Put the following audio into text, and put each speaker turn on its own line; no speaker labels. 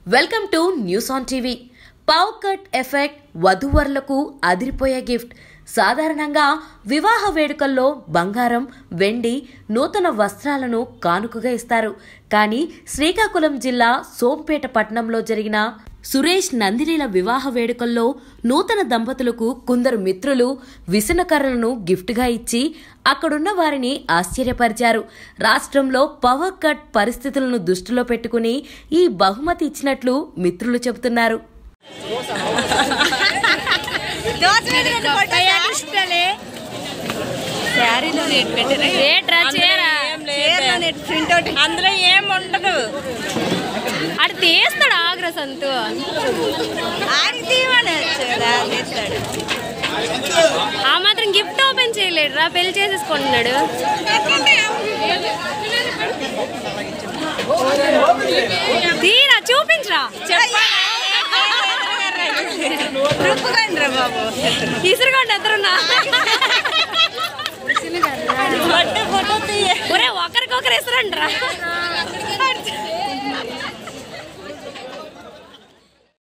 welcome to news on TV power cut effect వధూవరులకు అదిరిపోయే gift సాధారణంగా వివాహ వేడుకల్లో బంగారం వెండి నూతన వస్త్రాలను కానుకగా ఇస్తారు కానీ శ్రీకాకుళం జిల్లా సోంపేట పట్టణంలో జరిగిన సురేష్ నందినిల వివాహ వేడుకల్లో నూతన దంపతులకు కొందరు మిత్రులు విసనకర్రలను గిఫ్ట్గా ఇచ్చి అక్కడున్న వారిని ఆశ్చర్యపరిచారు రాష్ట్రంలో పవర్ కట్ పరిస్థితులను దృష్టిలో పెట్టుకుని ఈ బహుమతి ఇచ్చినట్లు మిత్రులు చెబుతున్నారు
శారీలో రేట్ పెట్టారా
రేట్రా చీర
ప్రింట్అవుట్ అందులో ఏం ఉండదు
అటు తీస్తాడు ఆగ్ర సంతు
ఆడికి తీయమని తీస్తాడు
ఆ మాత్రం గిఫ్ట్ ఓపెన్ చేయలేడు రా పెళ్లి చేసేసుకుంటున్నాడు తీరా చూపించరా
రుప్పుకోండి రా బాబు
ఇసురుకోండి ఎదురున్నా
ఫోటో ఫోటో తీయ
ఒరే ఒకరికొకరు ఇసురండి రా